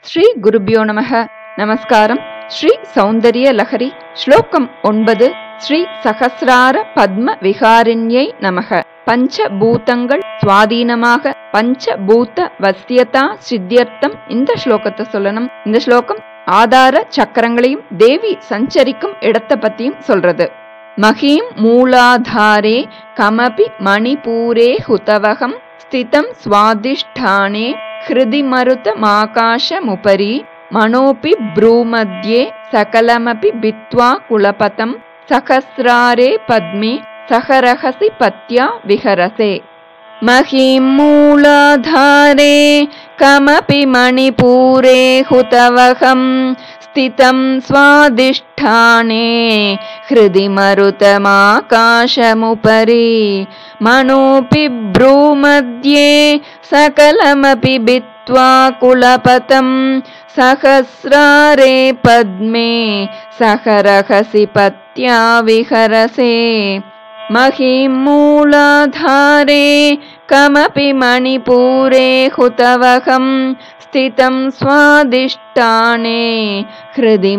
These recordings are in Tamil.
ஸ்ரீ குருபியோ நமக நமஸ்காரம் ஸ்ரீ சௌந்தரிய லஹரி ஸ்லோகம் ஒன்பது ஸ்ரீ சகசிரார பத்ம விகாரிண்யை நமக பஞ்சபூதங்கள் சுவாதீனமாக பஞ்சபூத வசியதா சித்தியர்த்தம் இந்த ஸ்லோகத்தை சொல்லணும் இந்த ஸ்லோகம் ஆதார சக்கரங்களையும் தேவி சஞ்சரிக்கும் இடத்தை பத்தியும் சொல்றது மகீம் மூலாதாரே கமபி மணிபூரே ஹுதவகம் ஸ்திதம் ஸ்வாதிஷ்டானே ஹிருதி மருதமாகாशमुपरि मनोऽपि भ्रूमध्ये सकलमपि भित्त्वा कुलपतं सहस्रारे पद्मे सहरहसि पत्या विहरसे महीं मूलाधारे कमपि मणिपूरे हुतवहं स्थितं स्वादिष्ठाने हृदि मरुतमाकाशमुपरि मनोऽपि भ्रूमध्ये सकलमपि भित्त्वा कुलपतं सहस्रारे पद्मे सहरहसि पत्या विहरसे महीं मूलाधारे कमपि मणिपूरे हुतवहं स्थितं स्वादिष्टाने हृदि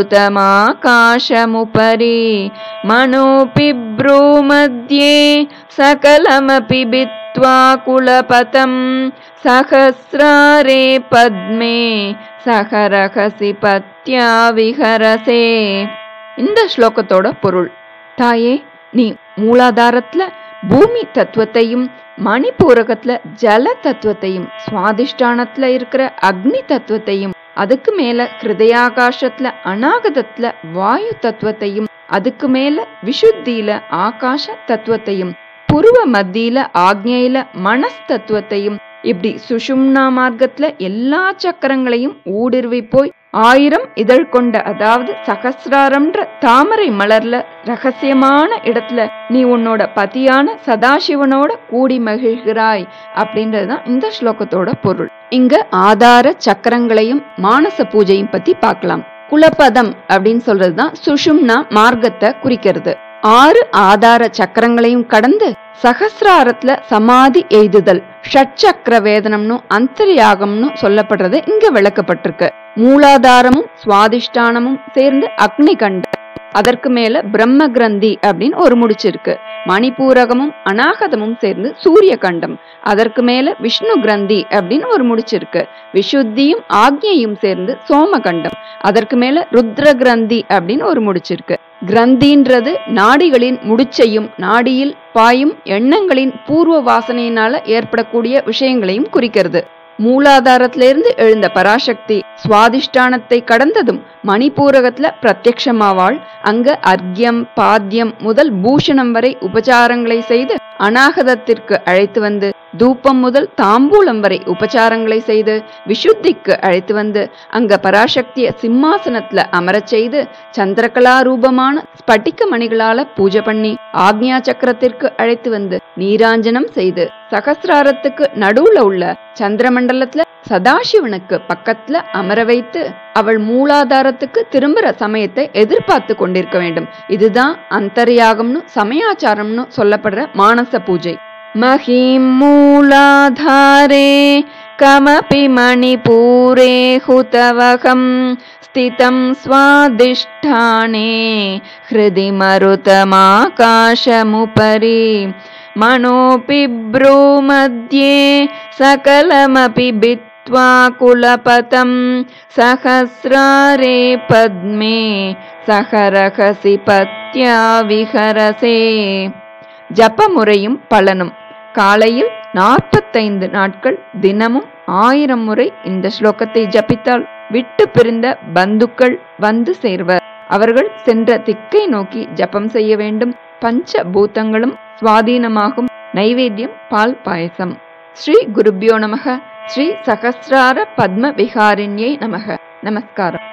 मरुतमाकाशमुपरि मनोऽपि भ्रूमध्ये सकलमपि भित्त्वा कुलपतं सहस्रारे पद्मे சகரகசி பத்யா விஹரசே இந்த ஸ்லோகத்தோட பொருள் தாயே நீ மூலாதாரத்துல பூமி தத்துவத்தையும் மணிப்பூரகத்துல ஜல தத்துவத்தையும் சுவாதிஷ்டானத்துல இருக்கிற அக்னி தத்துவத்தையும் அதுக்கு மேல ஹிருதயாகாசத்துல அநாகதத்துல வாயு தத்துவத்தையும் அதுக்கு மேல விஷுத்தியில ஆகாஷ தத்துவத்தையும் புருவ மத்தியில ஆக்ஞையில மனஸ் தத்துவத்தையும் இப்படி சுஷும்னா மார்க்கத்துல எல்லா சக்கரங்களையும் ஊடுருவி போய் ஆயிரம் இதழ் கொண்ட அதாவது சகசிராரம்ன்ற தாமரை மலர்ல ரகசியமான இடத்துல நீ உன்னோட பதியான சதாசிவனோட கூடி மகிழ்கிறாய் அப்படின்றதுதான் இந்த ஸ்லோகத்தோட பொருள் இங்க ஆதார சக்கரங்களையும் மானச பூஜையும் பத்தி பார்க்கலாம் குலபதம் அப்படின்னு சொல்றதுதான் சுஷும்னா மார்க்கத்தை குறிக்கிறது ஆறு ஆதார சக்கரங்களையும் கடந்து சகசிராரத்துல சமாதி எய்துதல் ஷட்சக்கர வேதனம்னு அந்தர்யாகம்னு சொல்லப்படுறது இங்க விளக்கப்பட்டிருக்கு மூலாதாரமும் சுவாதிஷ்டானமும் சேர்ந்து அக்னி கண்ட அதற்கு மேல பிரம்ம கிரந்தி அப்படின்னு ஒரு முடிச்சு இருக்கு மணிப்பூரகமும் அநாகதமும் சேர்ந்து சூரிய கண்டம் அதற்கு மேல விஷ்ணு கிரந்தி அப்படின்னு ஒரு முடிச்சு இருக்கு விஷுத்தியும் ஆக்ஞையும் சேர்ந்து சோமகண்டம் அதற்கு மேல ருத்ர கிரந்தி அப்படின்னு ஒரு முடிச்சு இருக்கு கிரந்தின்றது நாடிகளின் முடிச்சையும் நாடியில் பாயும் எண்ணங்களின் பூர்வ வாசனையினால ஏற்படக்கூடிய விஷயங்களையும் குறிக்கிறது மூலாதாரத்திலிருந்து எழுந்த பராசக்தி சுவாதிஷ்டானத்தை கடந்ததும் மணிப்பூரகத்துல பிரத்யக்ஷமாவாள் அங்க அர்க்யம் பாத்தியம் முதல் பூஷணம் வரை உபச்சாரங்களை செய்து அநாகதத்திற்கு அழைத்து வந்து தூப்பம் முதல் தாம்பூலம் வரை உபச்சாரங்களை செய்து விஷுத்திக்கு அழைத்து வந்து அங்க பராசக்திய சிம்மாசனத்துல அமரச் செய்து சந்திரகலா ரூபமான ஸ்பட்டிக்க மணிகளால பூஜை பண்ணி ஆக்ஞா சக்கரத்திற்கு அழைத்து வந்து நீராஞ்சனம் செய்து சகசிராரத்துக்கு நடுவுல உள்ள சந்திரமண்டலத்துல சதாசிவனுக்கு பக்கத்துல அமர வைத்து அவள் மூலாதாரத்துக்கு திரும்புற சமயத்தை எதிர்பார்த்து கொண்டிருக்க வேண்டும் இதுதான் அந்தர்யாகம்னு சமயாச்சாரம்னு சொல்லப்படுற மானச பூஜை மஹீம் மூலாதாரே கமபி மணிபூரே ஹுதவகம் ஸ்திதம் ஸ்வாதிஷ்டானே ஹிருதி மருதமாகாशमुपरि मनोऽपि भ्रूमध्ये सकलमपि भित्त्वा कुलपतं सहस्रारे पद्मे சகரகசி பத்யா விஹரசே ஜப முறையும் பலனும் காலையில் நாற்பத்தைந்து நாட்கள் தினமும் ஆயிரம் முறை இந்த ஸ்லோகத்தை ஜபித்தால் விட்டு பிரிந்த பந்துக்கள் வந்து சேர்வர் அவர்கள் சென்ற திக்கை நோக்கி ஜபம் செய்ய வேண்டும் பஞ்ச பூதங்களும் சுவாதீனமாகும் நைவேத்தியம் பால் பாயசம் ஸ்ரீ குருபியோ நமக ஸ்ரீ சகசிரார பத்ம விகாரிண்யை நமக நமஸ்காரம்